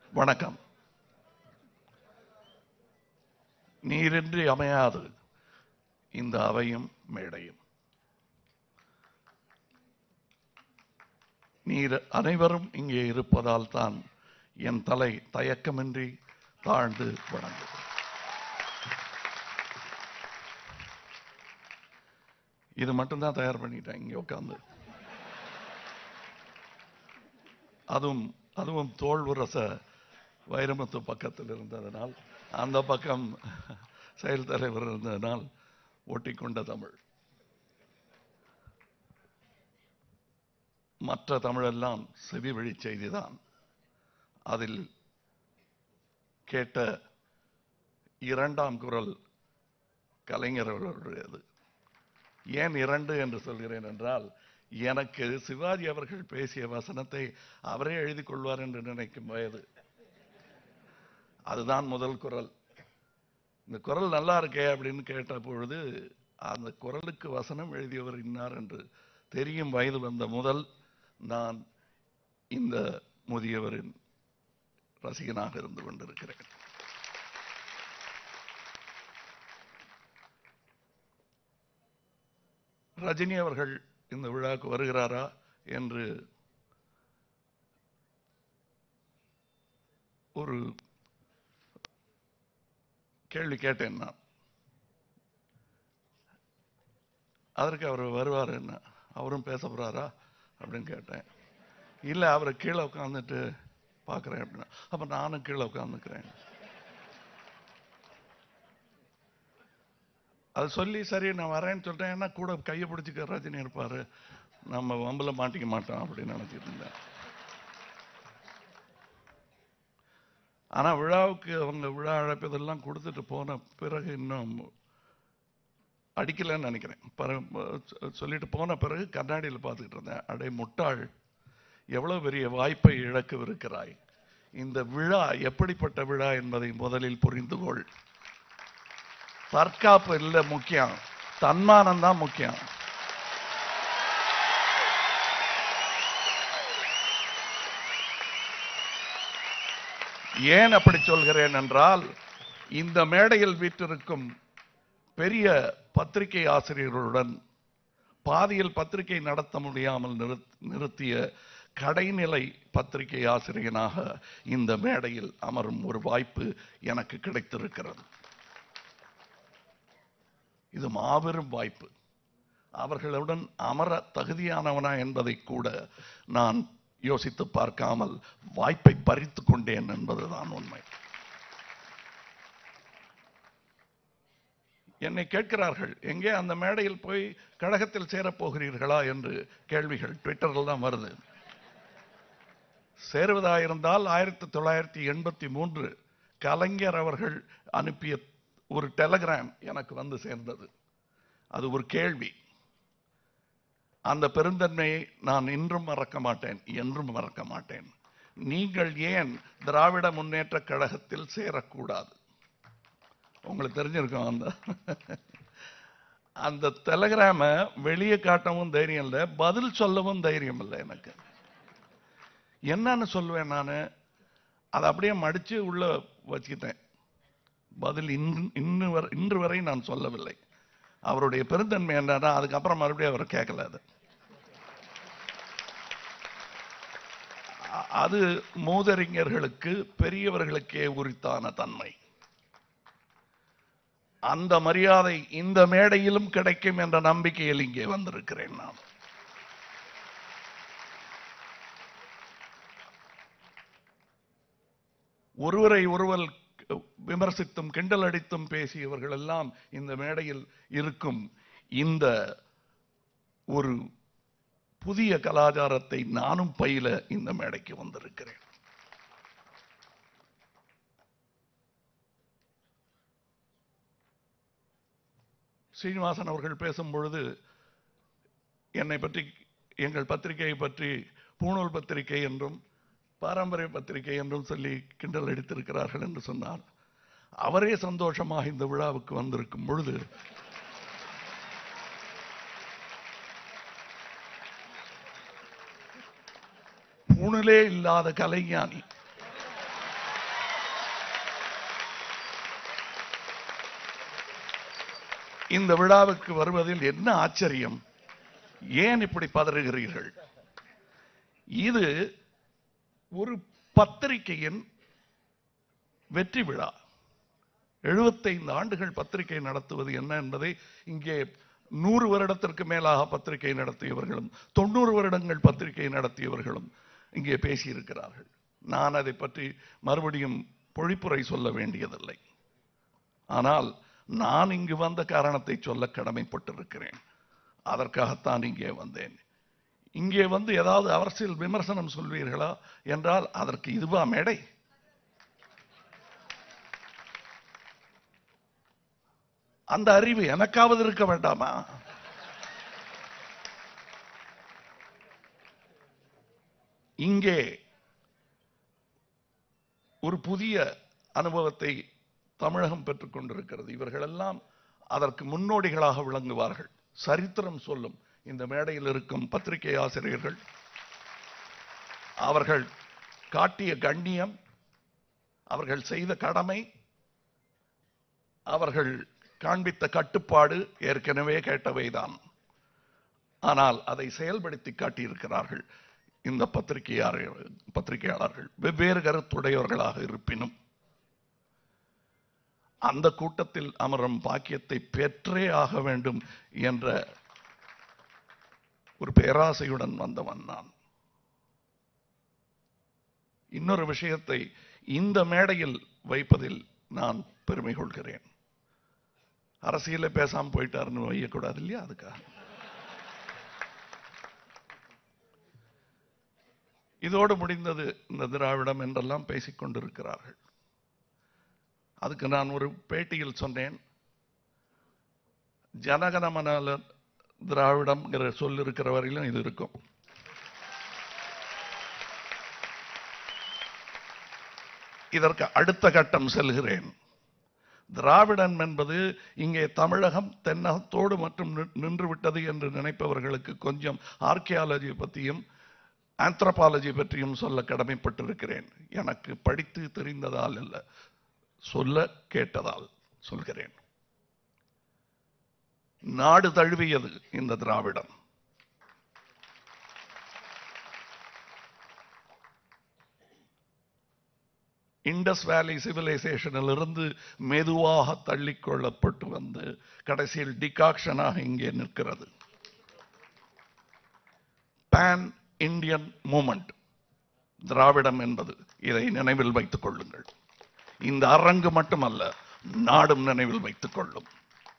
வணக்கம் நீரின்றி அமையாது இந்த அவையும் மேடையும் நீர் அனைவரும் இங்கே இருப்பதால் தான் என் தலை தயக்கமின்றி தாழ்ந்து வணங்குது இது மட்டும்தான் தயார் பண்ணிட்டேன் இங்கே உட்காந்து அதுவும் அதுவும் தோல் உரச வைரமுத்து பக்கத்தில் இருந்ததனால் அந்த பக்கம் செயல் தலைவர் இருந்ததனால் ஒட்டிக்கொண்ட தமிழ் மற்ற தமிழெல்லாம் செவி வழி செய்திதான் அதில் கேட்ட இரண்டாம் குரல் கலைஞர் அவர்களுடையது ஏன் இரண்டு என்று சொல்கிறேன் என்றால் எனக்கு சிவாஜி அவர்கள் பேசிய வசனத்தை அவரே எழுதி கொள்வார் என்று நினைக்கும் வயது அதுதான் முதல் குரல் இந்த குரல் நல்லா இருக்கே அப்படின்னு கேட்ட பொழுது அந்த குரலுக்கு வசனம் எழுதியவர் இன்னார் என்று தெரியும் வயது வந்த முதல் நான் இந்த முதியவரின் ரசிகனாக இருந்து கொண்டிருக்கிறேன் ரஜினி அவர்கள் இந்த விழாவுக்கு வருகிறாரா என்று ஒரு கேள்வி கேட்டேன் நான் அதற்கு அவர் வருவார் என்ன அவரும் பேச போறாரா அப்படின்னு கேட்டேன் இல்லை அவரை கீழே உட்காந்துட்டு பார்க்குறேன் அப்படின்னா அப்போ நானும் கீழே உட்காந்துக்கிறேன் அது சொல்லி சரி நான் வரேன்னு சொல்லிட்டேன் ஏன்னா கூட கையை பிடிச்சிக்க ரஜினி இருப்பார் நம்ம வம்பில் மாட்டிக்க மாட்டோம் அப்படின்னு நினச்சிட்டு இருந்தேன் ஆனால் விழாவுக்கு அவங்க விழா அழைப்பு இதெல்லாம் கொடுத்துட்டு போன பிறகு இன்னும் அடிக்கலைன்னு நினைக்கிறேன் பிற- சொல்லிட்டு போன பிறகு கண்ணாடியில் பார்த்துக்கிட்டு இருந்தேன் அடே முட்டாள் எவ்வளவு பெரிய வாய்ப்பை இழக்கவிருக்கிறாய் இந்த விழா எப்படிப்பட்ட விழா என்பதை முதலில் புரிந்து கொள் தற்காப்பு இல்லை முக்கியம் தன்மானம் தான் முக்கியம் ஏன் அப்படி சொல்கிறேன் என்றால் இந்த மேடையில் வீற்றிருக்கும் பெரிய பத்திரிகை ஆசிரியர்களுடன் பாதியில் பத்திரிகை நடத்த முடியாமல் நிறுத்- நிறுத்திய கடைநிலை பத்திரிகை ஆசிரியனாக இந்த மேடையில் அமரும் ஒரு வாய்ப்பு எனக்கு கிடைத்திருக்கிறது இது மாபெரும் வாய்ப்பு அவர்களுடன் அமர தகுதியானவனா என்பதை கூட நான் யோசித்து பார்க்காமல் வாய்ப்பை பறித்து கொண்டேன் என்பதுதான் உண்மை என்னை கேட்கிறார்கள் எங்கே அந்த மேடையில் போய் கழகத்தில் சேரப் போகிறீர்களா என்று கேள்விகள் ட்விட்டரில் தான் வருது சேருவதாயிருந்தால் ஆயிரத்தி தொள்ளாயிரத்தி எண்பத்தி மூன்று கலைஞர் அவர்கள் அனுப்பிய ஒரு டெலகிராம் எனக்கு வந்து சேர்ந்தது அது ஒரு கேள்வி அந்த பெருந்தன்மையை நான் இன்றும் மறக்க மாட்டேன் என்றும் மறக்க மாட்டேன் நீங்கள் ஏன் திராவிட முன்னேற்ற கழகத்தில் சேரக்கூடாது உங்களுக்கு தெரிஞ்சிருக்கும் அந்த அந்த டெலகிராம வெளியே காட்டவும் தைரியம் இல்லை பதில் சொல்லவும் தைரியம் இல்லை எனக்கு என்னன்னு சொல்லுவேன் நான் அதை அப்படியே மடிச்சு உள்ள வச்சுக்கிட்டேன் பதில் இன்று இன்று வரை இன்று வரை நான் சொல்லவில்லை அவருடைய பெருந்தன்மை என்னன்னா அதுக்கப்புறம் மறுபடியும் அவர் கேட்கல அது அ- அது மூதறிஞர்களுக்கு பெரியவர்களுக்கே உரித்தான தன்மை அந்த மரியாதை இந்த மேடையிலும் கிடைக்கும் என்ற நம்பிக்கையில் இங்கே வந்திருக்கிறேன் நான் ஒருவரை ஒருவர் விமர்சித்தும் கிண்டல் அடித்தும் பேசியவர்கள் எல்லாம் இந்த மேடையில் இருக்கும் இந்த ஒரு புதிய கலாச்சாரத்தை நானும் பயில இந்த மேடைக்கு வந்திருக்கிறேன் சீனிவாசன் அவர்கள் பேசும் பொழுது என்னை பற்றி எங்கள் பத்திரிகையை பற்றி பூணூல் பத்திரிகை என்றும் பாரம்பரிய பத்திரிகை என்றும் சொல்லி கிண்டல் அடித்திருக்கிறார்கள் என்று சொன்னார் அவரே சந்தோஷமாக இந்த விழாவுக்கு வந்திருக்கும் பொழுது பூணிலே இல்லாத கலைஞானி இந்த விழாவுக்கு வருவதில் என்ன ஆச்சரியம் ஏன் இப்படி பதறுகிறீர்கள் இது ஒரு பத்திரிகையின் வெற்றி விழா எழுபத்தைந்து ஆண்டுகள் பத்திரிகை நடத்துவது என்ன என்பதை இங்கே நூறு வருடத்திற்கு மேலாக பத்திரிகை நடத்தியவர்களும் தொண்ணூறு வருடங்கள் பத்திரிகை நடத்தியவர்களும் இங்கே பேசியிருக்கிறார்கள் நான் அதை பற்றி மறுபடியும் பொழிப்புரை சொல்ல வேண்டியதில்லை ஆனால் நான் இங்கு வந்த காரணத்தை சொல்ல கடமைப்பட்டிருக்கிறேன் அதற்காகத்தான் இங்கே வந்தேன் இங்கே வந்து ஏதாவது அரசியல் விமர்சனம் சொல்வீர்களா என்றால் அதற்கு இதுவா மேடை அந்த அறிவு எனக்காவது இருக்க வேண்டாமா இங்கே ஒரு புதிய அனுபவத்தை தமிழகம் பெற்றுக் கொண்டிருக்கிறது இவர்களெல்லாம் அதற்கு முன்னோடிகளாக விளங்குவார்கள் சரித்திரம் சொல்லும் இந்த மேடையில் இருக்கும் பத்திரிகை ஆசிரியர்கள் அவர்கள் காட்டிய கண்ணியம் அவர்கள் செய்த கடமை அவர்கள் காண்பித்த கட்டுப்பாடு ஏற்கனவே கேட்டவைதான் ஆனால் அதை செயல்படுத்தி காட்டியிருக்கிறார்கள் இந்த பத்திரிகையார் பத்திரிகையாளர்கள் வெவ்வேறு கருத்துடையவர்களாக இருப்பினும் அந்த கூட்டத்தில் அமரும் பாக்கியத்தை பெற்றே ஆக வேண்டும் என்ற ஒரு பேராசையுடன் வந்தவன் நான் இன்னொரு விஷயத்தை இந்த மேடையில் வைப்பதில் நான் பெருமை கொள்கிறேன் அரசியல பேசாம போயிட்டாருன்னு வையக்கூடாது இல்லையா அதுக்காக இதோடு முடிந்தது இந்த திராவிடம் என்றெல்லாம் பேசிக் கொண்டிருக்கிறார்கள் அதுக்கு நான் ஒரு பேட்டியில் சொன்னேன் ஜனகணமனால திராவிடம்ங்கிற சொல் இருக்கிற வரையிலும் இது இருக்கும் இதற்கு அடுத்த கட்டம் செல்கிறேன் திராவிடன் என்பது இங்கே தமிழகம் தென்னகத்தோடு மற்றும் நின்று விட்டது என்று நினைப்பவர்களுக்கு கொஞ்சம் ஆர்கியாலஜி பற்றியும் ஆந்த்ரபாலஜி பற்றியும் சொல்ல கடமைப்பட்டிருக்கிறேன் எனக்கு படித்து தெரிந்ததால் அல்ல சொல்ல கேட்டதால் சொல்கிறேன் நாடு தழுவியது இந்த திராவிடம் இண்டஸ் வேலி சிவிலைசேஷனில் இருந்து மெதுவாக தள்ளிக்கொள்ளப்பட்டு வந்து கடைசியில் டிகாக்ஷனாக இங்கே நிற்கிறது பேன் இந்தியன் மூமெண்ட் திராவிடம் என்பது இதை நினைவில் வைத்துக் கொள்ளுங்கள் இந்த அரங்கு மட்டுமல்ல நாடும் நினைவில் வைத்துக் கொள்ளும்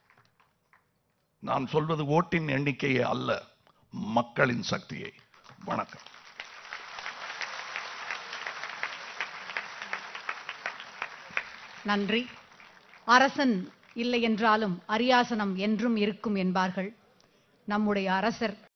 நான் சொல்வது ஓட்டின் எண்ணிக்கையே அல்ல மக்களின் சக்தியை வணக்கம் நன்றி அரசன் இல்லை என்றாலும் அரியாசனம் என்றும் இருக்கும் என்பார்கள் நம்முடைய அரசர்